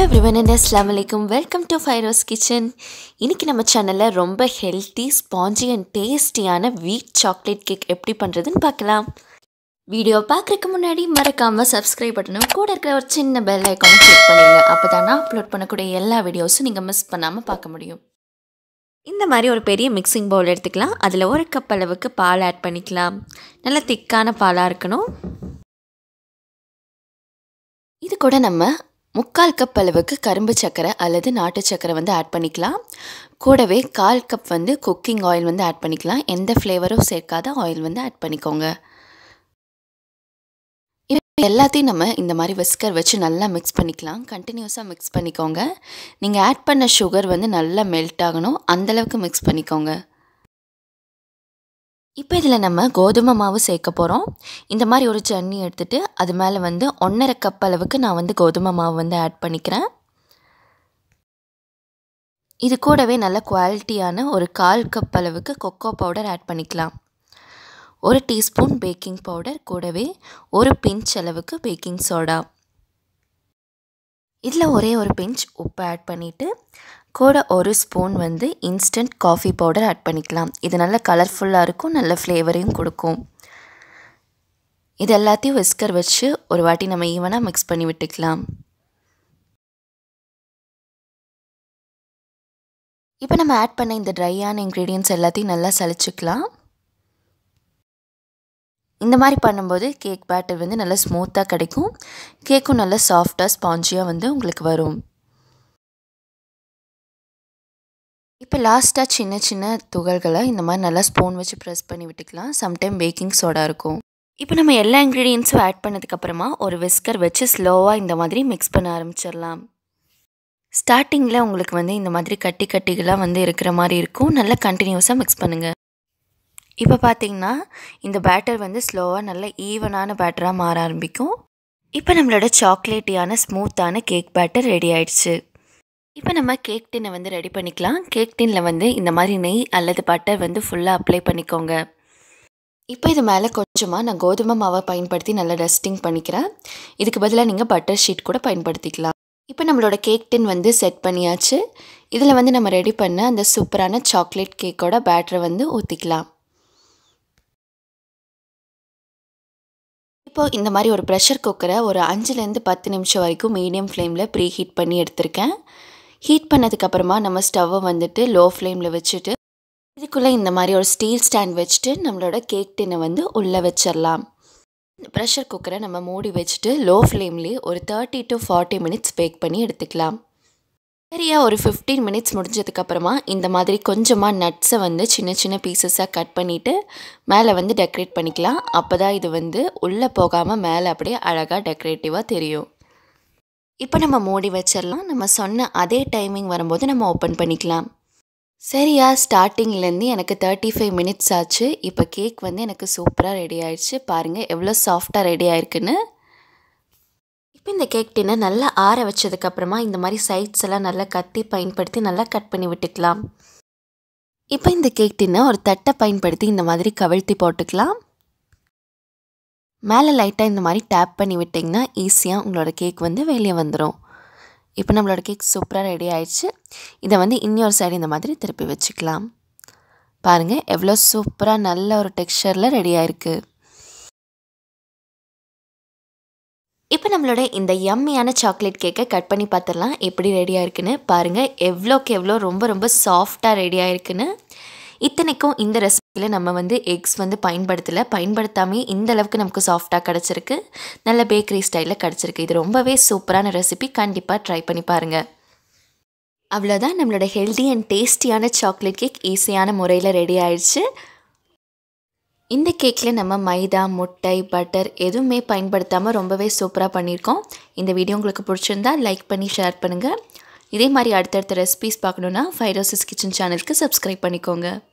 everyone and அஸ்லாம் வலைக்கும் welcome to Firoz kitchen இன்றைக்கி நம்ம சேனலில் ரொம்ப ஹெல்த்தி ஸ்பாஞ்சி அண்ட் டேஸ்டியான வீட் சாக்லேட் கேக் எப்படி பண்ணுறதுன்னு பார்க்கலாம் வீடியோ பார்க்குறதுக்கு முன்னாடி மறக்காமல் சப்ஸ்கிரைப் பட்டனும் கூட இருக்கிற ஒரு சின்ன பெல் ஐக்கானை கிளிக் பண்ணிடுங்க அப்போ தான் நான் அப்லோட் பண்ணக்கூடிய எல்லா வீடியோஸும் நீங்கள் மிஸ் பண்ணாமல் பார்க்க முடியும் இந்த மாதிரி ஒரு பெரிய மிக்சிங் பவுல் எடுத்துக்கலாம் அதில் ஒரு கப் அளவுக்கு பால் ஆட் பண்ணிக்கலாம் நல்லா திக்கான பாலாக இருக்கணும் இது கூட நம்ம முக்கால் கப் அளவுக்கு கரும்பு சர்க்கரை அல்லது நாட்டு சர்க்கரை வந்து ஆட் பண்ணிக்கலாம் கூடவே கால் கப் வந்து குக்கிங் ஆயில் வந்து ஆட் பண்ணிக்கலாம் எந்த ஃப்ளேவரும் சேர்க்காத ஆயில் வந்து ஆட் பண்ணிக்கோங்க இது எல்லாத்தையும் நம்ம இந்த மாதிரி விஸ்கர் வச்சு நல்லா மிக்ஸ் பண்ணிக்கலாம் கண்டினியூஸாக மிக்ஸ் பண்ணிக்கோங்க நீங்கள் ஆட் பண்ண சுகர் வந்து நல்லா மெல்ட் ஆகணும் அந்தளவுக்கு மிக்ஸ் பண்ணிக்கோங்க இப்போ இதில் நம்ம கோதுமை மாவு சேர்க்க போகிறோம் இந்த மாதிரி ஒரு சட்னி எடுத்துகிட்டு அது மேலே வந்து ஒன்றரை கப் அளவுக்கு நான் வந்து கோதுமை மாவு வந்து ஆட் பண்ணிக்கிறேன் இது கூடவே நல்ல குவாலிட்டியான ஒரு கால் கப் அளவுக்கு கொக்கோ பவுடர் ஆட் பண்ணிக்கலாம் ஒரு டீஸ்பூன் பேக்கிங் பவுடர் கூடவே ஒரு பிஞ்ச் அளவுக்கு பேக்கிங் சோடா இதில் ஒரே ஒரு பிஞ்ச் உப்பு ஆட் பண்ணிவிட்டு கூட ஒரு ஸ்பூன் வந்து இன்ஸ்டன்ட் காஃபி பவுடர் ஆட் பண்ணிக்கலாம் இது நல்ல கலர்ஃபுல்லாக இருக்கும் நல்ல ஃப்ளேவரையும் கொடுக்கும் இது எல்லாத்தையும் விஸ்கர் வச்சு ஒரு வாட்டி நம்ம ஈவனாக மிக்ஸ் பண்ணி விட்டுக்கலாம் இப்போ நம்ம ஆட் பண்ண இந்த ட்ரையான இன்க்ரீடியன்ஸ் எல்லாத்தையும் நல்லா சளிச்சுக்கலாம் இந்த மாதிரி பண்ணும்போது கேக் பேட்டர் வந்து நல்லா ஸ்மூத்தாக கிடைக்கும் கேக்கும் நல்லா சாஃப்டாக ஸ்பாஞ்சியாக வந்து உங்களுக்கு வரும் இப்போ லாஸ்ட்டாக சின்ன சின்ன துகள்களை இந்த மாதிரி நல்லா ஸ்பூன் வச்சு ப்ரெஸ் பண்ணி விட்டுக்கலாம் சம்டைம் பேக்கிங் சோடா இருக்கும் இப்போ நம்ம எல்லா இன்க்ரீடியன்ஸும் ஆட் பண்ணதுக்கப்புறமா ஒரு விஸ்கர் வச்சு ஸ்லோவாக இந்த மாதிரி மிக்ஸ் பண்ண ஆரம்பிச்சிடலாம் ஸ்டார்டிங்கில் உங்களுக்கு வந்து இந்த மாதிரி கட்டி கட்டிகளாக வந்து இருக்கிற மாதிரி இருக்கும் நல்லா கண்டினியூஸாக மிக்ஸ் பண்ணுங்கள் இப்போ பார்த்தீங்கன்னா இந்த பேட்டர் வந்து ஸ்லோவாக நல்ல ஈவனான பேட்டராக மாற ஆரம்பிக்கும் இப்போ நம்மளோட சாக்லேட்டியான ஸ்மூத்தான கேக் பேட்டர் ரெடி ஆயிடுச்சு இப்போ நம்ம கேக் டின்னை வந்து ரெடி பண்ணிக்கலாம் கேக் டின்னில் வந்து இந்த மாதிரி நெய் அல்லது பட்டர் வந்து ஃபுல்லாக அப்ளை பண்ணிக்கோங்க இப்போ இது மேலே கொஞ்சமாக நான் கோதுமை மாவை பயன்படுத்தி நல்லா டஸ்டிங் பண்ணிக்கிறேன் இதுக்கு பதிலாக நீங்கள் பட்டர் ஷீட் கூட பயன்படுத்திக்கலாம் இப்போ நம்மளோட கேக் டின் வந்து செட் பண்ணியாச்சு இதில் வந்து நம்ம ரெடி பண்ண அந்த சூப்பரான சாக்லேட் கேக்கோட பேட்டரை வந்து ஊற்றிக்கலாம் இப்போது இந்த மாதிரி ஒரு ப்ரெஷர் குக்கரை ஒரு அஞ்சுலேருந்து பத்து நிமிஷம் வரைக்கும் மீடியம் ஃப்ளேமில் ப்ரீ ஹீட் பண்ணி எடுத்திருக்கேன் ஹீட் பண்ணதுக்கப்புறமா நம்ம ஸ்டவ்வை வந்துட்டு லோ ஃப்ளேமில் வச்சுட்டு இதுக்குள்ளே இந்த மாதிரி ஒரு ஸ்டீல் ஸ்டாண்ட் வச்சுட்டு நம்மளோட கேக் டின்னை வந்து உள்ளே வச்சிடலாம் ப்ரெஷர் குக்கரை நம்ம மூடி வச்சுட்டு லோ ஃப்ளேம்லேயே ஒரு thirty to forty minutes bake பண்ணி எடுத்துக்கலாம் சரியா ஒரு ஃபிஃப்டீன் மினிட்ஸ் முடிஞ்சதுக்கப்புறமா இந்த மாதிரி கொஞ்சமாக நட்ஸை வந்து சின்ன சின்ன பீசஸாக கட் பண்ணிவிட்டு மேலே வந்து டெக்கரேட் பண்ணிக்கலாம் அப்போ தான் இது வந்து உள்ளே போகாமல் மேலே அப்படியே அழகாக டெக்கரேட்டிவாக தெரியும் இப்போ நம்ம மூடி வச்சிடலாம் நம்ம சொன்ன அதே டைமிங் வரும்போது நம்ம ஓப்பன் பண்ணிக்கலாம் சரியா ஸ்டார்டிங்லேருந்து எனக்கு தேர்ட்டி ஃபைவ் மினிட்ஸ் ஆச்சு இப்போ கேக் வந்து எனக்கு சூப்பராக ரெடி ஆயிடுச்சு பாருங்கள் எவ்வளோ சாஃப்டாக ரெடி ஆயிருக்குன்னு இப்போ இந்த கேக் டின்னை நல்லா ஆற வச்சதுக்கப்புறமா இந்த மாதிரி சைட்ஸ் எல்லாம் நல்லா கத்தி பயன்படுத்தி நல்லா கட் பண்ணி விட்டுக்கலாம் இப்போ இந்த கேக் டின்னை ஒரு தட்டை பயன்படுத்தி இந்த மாதிரி கவிழ்த்தி போட்டுக்கலாம் மேலே லைட்டாக இந்த மாதிரி டேப் பண்ணி விட்டிங்கன்னா ஈஸியாக உங்களோட கேக் வந்து வெளியே வந்துடும் இப்போ நம்மளோட கேக் சூப்பராக ரெடி ஆயிடுச்சு இதை வந்து இன்னொரு சைடு இந்த மாதிரி திருப்பி வச்சுக்கலாம் பாருங்கள் எவ்வளோ சூப்பராக நல்ல ஒரு டெக்ஸ்சரில் ரெடி ஆயிருக்கு இப்போ நம்மளோட இந்த யம்மியான சாக்லேட் கேக்கை கட் பண்ணி பார்த்துடலாம் எப்படி ரெடியாக இருக்குன்னு பாருங்கள் எவ்வளோக்கு எவ்வளோ ரொம்ப ரொம்ப சாஃப்டாக ரெடி ஆயிருக்குன்னு இத்தனைக்கும் இந்த ரெசிபியில் நம்ம வந்து எக்ஸ் வந்து பயன்படுத்தலை பயன்படுத்தாமே இந்த அளவுக்கு நமக்கு சாஃப்டாக கிடச்சிருக்கு நல்ல பேக்கரி ஸ்டைலில் கிடச்சிருக்கு இது ரொம்பவே சூப்பரான ரெசிபி கண்டிப்பாக ட்ரை பண்ணி பாருங்கள் அவ்வளோதான் நம்மளோட ஹெல்தி அண்ட் டேஸ்டியான சாக்லேட் கேக் ஈஸியான முறையில் ரெடி ஆயிடுச்சு இந்த கேக்கில் நம்ம மைதா முட்டை பட்டர் எதுவுமே பயன்படுத்தாமல் ரொம்பவே சூப்பராக பண்ணியிருக்கோம் இந்த வீடியோ உங்களுக்கு பிடிச்சிருந்தா லைக் பண்ணி ஷேர் பண்ணுங்கள் இதே மாதிரி அடுத்தடுத்த ரெசிபிஸ் பார்க்கணுன்னா ஃபைரோசிஸ் கிச்சன் சேனலுக்கு சப்ஸ்கிரைப் பண்ணிக்கோங்க